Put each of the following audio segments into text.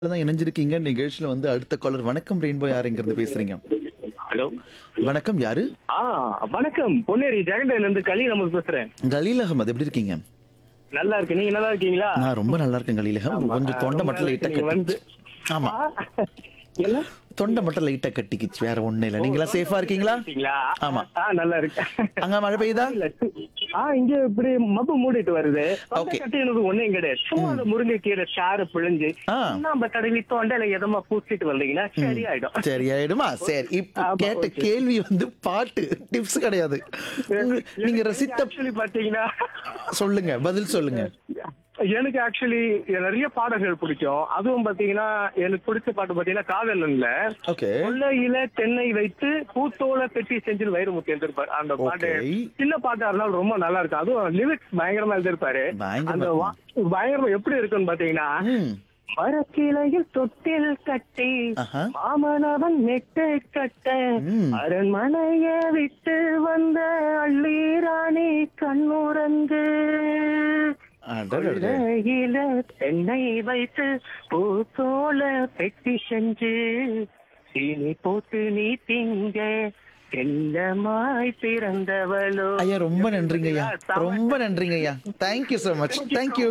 தான் இணைஞ்சிருக்கீங்க நிகழ்ச்சியில வந்து அடுத்த காலர் வணக்கம் ரெயின்போ யாருங்கிறது பேசுறீங்க ஹலோ வணக்கம் யாரு ஆ வணக்கம் பொன்னேரி ஜெகண்டையில இருந்து கலி நம்ம பேசுறேன் கலீல் அகமது எப்படி இருக்கீங்க நல்லா இருக்கு நீங்க நல்லா இருக்கீங்களா நான் ரொம்ப நல்லா இருக்கேன் கலீல் அகமது கொஞ்சம் தொண்டை மட்டும் லைட்டா நீங்க வந்து கட்டி ஆமா என்ன தொண்டை மட்டும் லைட்டா கட்டிக்கிச்சு வேற ஒண்ணும் இல்ல நீங்களா சேஃபா இருக்கீங்களா இருக்கீங்களா ஆமா. ஆ நல்லா இருக்கு அங்க மழை பெய்யுதா இல்ல ஆ இங்க இப்படி மப்பு மூடிட்டு வருது Okay. கட்டினது ஒண்ணும் கிடையாது சும்மா அந்த முருங்கைக்கீரை சாறு பிழிஞ்சு ஆ. நம்ம தடவி தொண்டையில எதமா பூசிட்டு வந்தீங்கன்னா சரியாயிடும் சரி ஆயிடுமா சரி இப்ப ஆமா, கேட்ட okay. கேள்வி வந்து பாட்டு டிப்ஸ் கிடையாது உங்க- நீங்க ரசித்த ஆக்சுவலி பாத்தீங்கன்னா சொல்லுங்க பதில் சொல்லுங்க எனக்கு ஆக்சுவலி நிறைய பாடல்கள் பிடிக்கும் அதுவும் பாத்தீங்கன்னா எனக்கு பிடிச்ச பாட்டு பாத்தீங்கன்னா காதலன்ல ஓகே கொள்ளையில தென்னை வைத்து பூத்தோல பெட்டி செஞ்சு வைரமுத்து எழுதிருப்பாரு அந்த பாட்டு Okay. சின்ன பாட்டா இருந்தாலும் ரொம்ப நல்லா இருக்கும் அதுவும் லிரிக்ஸ் பயங்கரமா எழுதிருப்பாரு பயங்கரமா அந்த வா- பயங்கரமா எப்படி இருக்குன்னு பாத்தீங்கன்னா ம் மரக்கிளையில் தொட்டில் கட்டி ஆஹா. மாமனவன் நெட்டு கட்ட ம். அரண்மனைய விட்டு வந்த அள்ளீராணி கண்ணுறங்கு அடடடட. கொள்ளையில தென்னை வைத்து பூத்தோல பெட்டி செஞ்சு சீனி போட்டு நீ திங்க செல்லமாய் பிறந்தவளோ ஐயா ரொம்ப நன்றிங்க ஐயா ரொம்ப நன்றிங்க ஐயா தேங்க்யூ so மச் தேங்க்யூ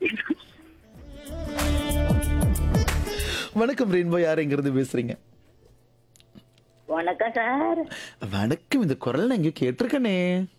வணக்கம் ரெயின்போ யாருங்கிறது பேசுறீங்க வணக்கம் சார் வணக்கம் இந்த குரல் நான் எங்கேயோ கேட்டிருக்கனே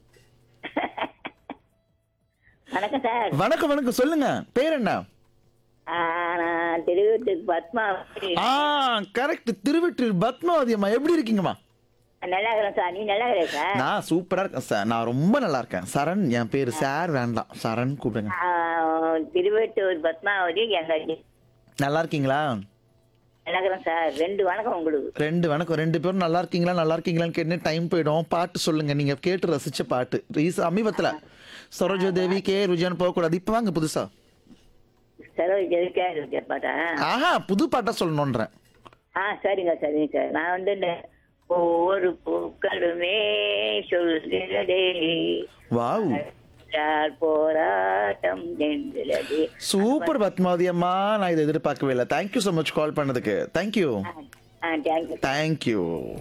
வணக்கம் சார் வணக்கம் வணக்கம் சொல்லுங்க பேர் என்ன ஆ, நான் திருவூட்டுக்கு பத்மாவதி ஆ கரெக்ட் திருவெற்றூர் பத்மாவதி அம்மா எப்படி இருக்கீங்கம்மா நல்லா இருக்கிறேன் சார் நீ நல்லா இருக்கிற சார் நான் சூப்பரா இருக்கேன் சார் நான் ரொம்ப நல்லா இருக்கேன் சரண் என் பேரு சார் வேண்டாம் சரண் கூப்பிடுங்க ஆ, திருவெட்டூர் பத்மாவதி எங்க நல்லா இருக்கீங்களா நல்லா இருக்கிறேன் சார் ரெண்டு வணக்கம் உங்களுக்கு ரெண்டு வணக்கம் ரெண்டு பேரும் நல்லா இருக்கீங்களா நல்லா இருக்கீங்களான்னு கேட்டு டைம் போயிடும் பாட்டு சொல்லுங்க நீங்க கேட்டு ரசிச்ச பாட்டு ரீஸ் சமீபத்துல சரோஜா தேவி கே ருஜான் போகக்கூடாது இப்ப வாங்க புதுசா செலவு ஜெயிக்கா இருக்கு பாட்டா ஆஹா புது பாட்டா சொல்லணுன்றேன் ஆ சரிங்க சரிங்க சார் நான் வந்து இந்த ஒவ்வொரு பூக்களுமே சொல்கிறதே வாவ் யார் போராட்டம் என்கிறதே சூப்பர் பத்மாவதி அம்மா நான் இதை எதிர்பார்க்கவே இல்லை தேங்க்யூ ஸோ மச் கால் பண்ணதுக்கு தேங்க்யூ ஆ தேங்க்யூ தேங்க்யூ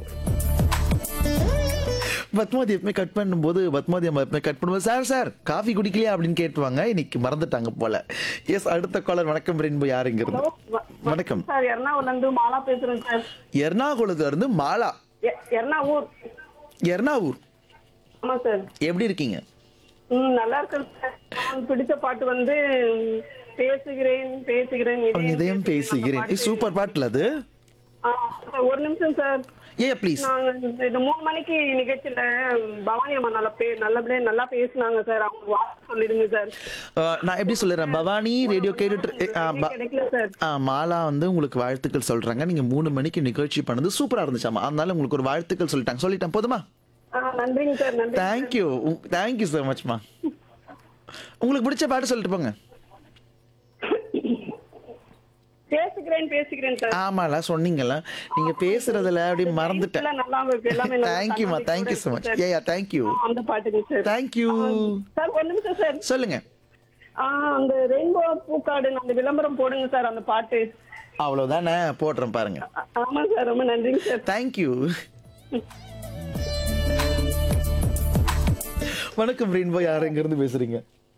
பத்மாவதி எப்பவுமே கட் பண்ணும்போது பத்மாவதி அம்மா எப்பவுமே கட் பண்ணும்போது சார் சார் காஃபி குடிக்கலையா அப்படின்னு கேட்டுவாங்க இன்னைக்கு மறந்துட்டாங்க போல எஸ் அடுத்த காலர் வணக்கம் ரெயின்போ யாருங்கிறது வணக்கம் சார் எர்ணாகுளம்ல இருந்து மாலா பேசுறேன் சார் எர்ணாகுளத்துல இருந்து மாலா எ- எர்ணாவூர் எர்ணாவூர் ஆமா சார் எப்படி இருக்கீங்க ம் நல்லா இருக்கேன் சார் நான் பிடிச்ச பாட்டு வந்து ம், பேசுகிறேன் பேசுகிறேன் உன் இதயம் பேசுகிறேன் ஏய், சூப்பர் பாட்டுல அது ஆ, சார், ஒரு நிமிஷம் சார் ஏ ப்ளீஸ் நாங்க இந்த- இந்த மூணு மணிக்கு நிகழ்ச்சியில பவானி அம்மா நல்லா பே நல்லபடியா நல்லா பேசுனாங்க சார் அவங்க வாழ்த்து சொல்லிடுங்க சார் நான் எப்படி சொல்லிடுறேன் பவானி ரேடியோ கேட்டுட்டு ஏ, ஆ, ப- கிடைக்கல சார் ஆ, மாலா வந்து உங்களுக்கு வாழ்த்துக்கள் சொல்றாங்க நீங்க மூணு மணிக்கு நிகழ்ச்சி பண்ணது சூப்பரா இருந்துச்சாமா அதனால உங்களுக்கு ஒரு வாழ்த்துக்கள் சொல்லிட்டாங்க சொல்லிட்டேன் போதுமா ஆ, நன்றிங்க சார் நன்றி தேங்க்யூ தேங்க்யூ ஸோ மச்மா உங்களுக்கு பிடிச்ச பாட்டு சொல்லிட்டு போங்க பேசுகிறேன் பேசுகிறேன் சார் ஆமால சொன்னீங்கல்ல நீங்க பேசுறதுல அப்படியே மறந்துட்டேன் எல்லாம் நல்லா இருக்கு எல்லாமே நல்லா தேங்க்யூமா கண்ணாடி தேங்க்யூ ஸோ கூட மச் இருக்கு ஏ தேங்க்யூ சார். அந்த பாட்டுங்க சார் தேங்க்யூ சார் ஒரு நிமிஷம் சார் சொல்லுங்க ஆ, அந்த ரெயின்போ பூக்காடு அந்த விளம்பரம் போடுங்க சார் அந்த பாட்டு அவ்வளவுதானே போடுறேன் பாருங்க ஆ- ஆமா சார் ரொம்ப நன்றிங்க சார் தேங்க்யூ வணக்கம் ரெயின்போ யாருங்கிறது பேசுறீங்க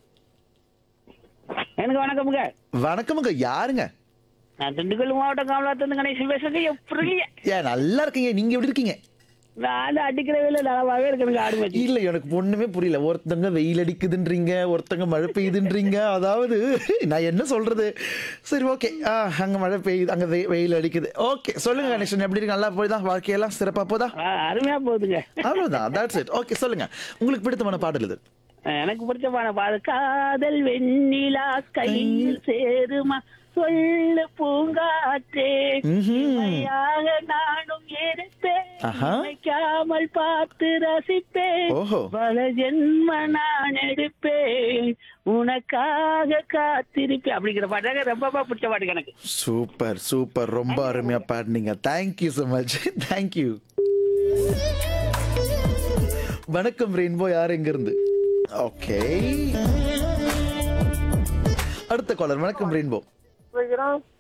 எனக்கு வணக்கமுங்க வணக்கமுங்க யாருங்க நான் திண்டுக்கல் மாவட்டம் காமலாத்திலிருந்து கணேசன் பேசுறேங்க எப்படி ஏன் நல்லா இருக்கீங்க நீங்க எப்படி இருக்கீங்க நான் அடிக்கிற வேலை நலமாவே இருக்கணுங்க ஆடு மச்சி இல்ல எனக்கு ஒண்ணுமே புரியல ஒருத்தங்க வெயில் அடிக்குதுன்றீங்க ஒருத்தங்க மழை பெய்யுதுன்றீங்க அதாவது நான் என்ன சொல்றது சரி ஓகே அங்க மழை பெய்யுது அங்க வெ- வெயில் அடிக்குது ஓகே சொல்லுங்க கணேசன் எப்படி இருக்கு நல்லா போகுதா வாழ்க்கையெல்லாம் சிறப்பா போதா ஆ, அருமையா போகுதுங்க அவ்வளவுதான் தட்ஸ் இட் ஓகே சொல்லுங்க உங்களுக்கு பிடித்தமான பாடல் இது எனக்கு பிடிச்சமான பாடு காதல் வெண்ணிலா கையில் சேருமா சொல்லு பூங்காற்றே ம்ஹும். இமையாக நானும் இருப்பேன் ஆஹா. நினைக்காமல் பார்த்து ரசிப்பேன் ஓஹோ பல ஜென்ம நான் எடுப்பேன் உனக்காக காத்திருப்பேன் அப்படிங்கிற பாட்டாங்க ரொம்ப பிடிச்ச பாட்டுங்க எனக்கு சூப்பர் சூப்பர் ரொம்ப அருமையா பாடினீங்க தேங்க்யூ ஸோ மச் தேங்க்யூ வணக்கம் ரெயின்போ யார் எங்க இருந்து ஓகே அடுத்த காலர் வணக்கம் ரெயின்போ வைக்கிறோம்